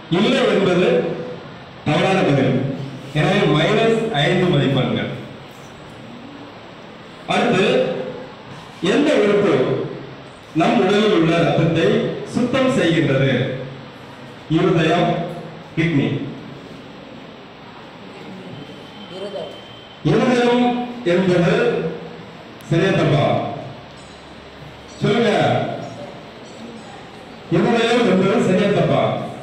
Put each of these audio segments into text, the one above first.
இல்லை என்பது தவறான பதில் எனவே மைனஸ் ஐந்து மதிப்பெண்கள் அடுத்து எந்த உறுப்பு நம் உடலில் உள்ள ரத்தத்தை சுத்தம் செய்கின்றது இருதயம் கிட்னி இருதயம் இருதயம் என்பது சரியா தப்பா சொல்லுங்க இருதயம் என்பது சரியா தப்பா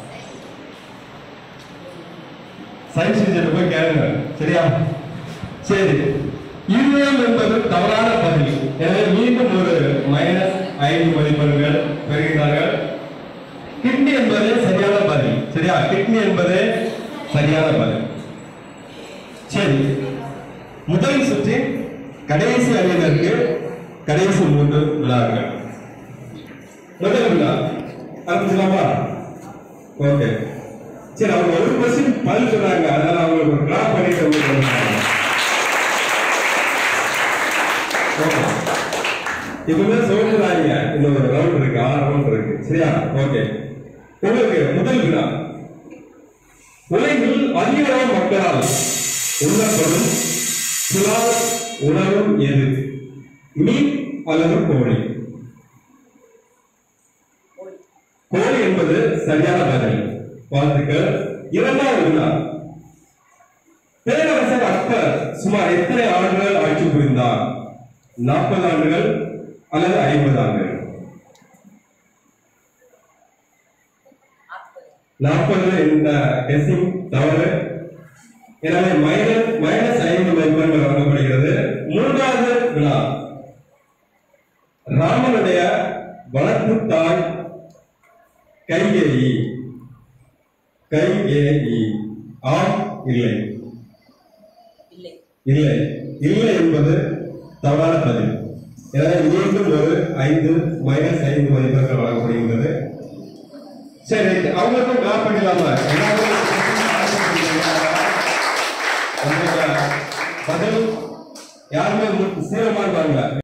சயின்ஸ் டீச்சர் போய் கேளுங்க சரியா சரி இருதயம் என்பது தவறான பதில் எனவே மீண்டும் ஒரு மைனஸ் ஐந்து மதிப்பெண்கள் பெறுகிறார்கள் கிட்னி என்பது சரியான பதில் சரியா கிட்னி என்பது சரியான பதில் சரி முதல் சுற்றின் கடைசி அணியினருக்கு கடைசி மூன்று விழாக்கள் முதல் விழா ஆரம்பிச்சலாமா ஓகே சரி அவங்க ஒரு கொஸ்டின் பதில் சொன்னாங்க அதனால அவங்களுக்கு ஒரு டிராப் பண்ணிட்டு உங்களுக்கு சொல்றாங்க. Okay. இப்பவே சொல்றாங்க இன்னும் ஒரு ரவுண்ட் இருக்கு ஆறு ரவுண்ட் இருக்கு சரியா ஓகே உங்களுக்கு முதல் விழா உலகில் அதிகளவு மக்களால் உண்ணப்படும் புலால் உணவும் எது மீன் அல்லது கோழி கோழி என்பது சரியான பதில் வாழ்த்துக்கள் இரண்டாவது வினா பேரரசர் அக்பர் சுமார் எத்தனை ஆண்டுகள் ஆட்சி புரிந்தார் நாற்பது ஆண்டுகள் அல்லது ஐம்பது ஆண்டுகள் நாற்பது நாற்பது என்ற கெஸிங் தவறு எனவே மைனஸ் மைனஸ் ஐந்து மதிப்பெண்கள் வழங்கப்படுகிறது மூன்றாவது வினா ராமனுடைய வளர்ப்பு தாய் கைகேயி கைகேயி ஆம் இல்லை இல்லை இல்லை இல்லை என்பது தவறான பதில் எனவே மீண்டும் ஒரு ஐந்து மைனஸ் ஐந்து மதிப்பெண்கள் வழங்கப்படுகின்றது சரி அவங்களுக்கும் கிளாப் பண்ணிடலாமா எல்லாரும் உங்களோட பதில் யாருமே சீரமா இருப்பாங்க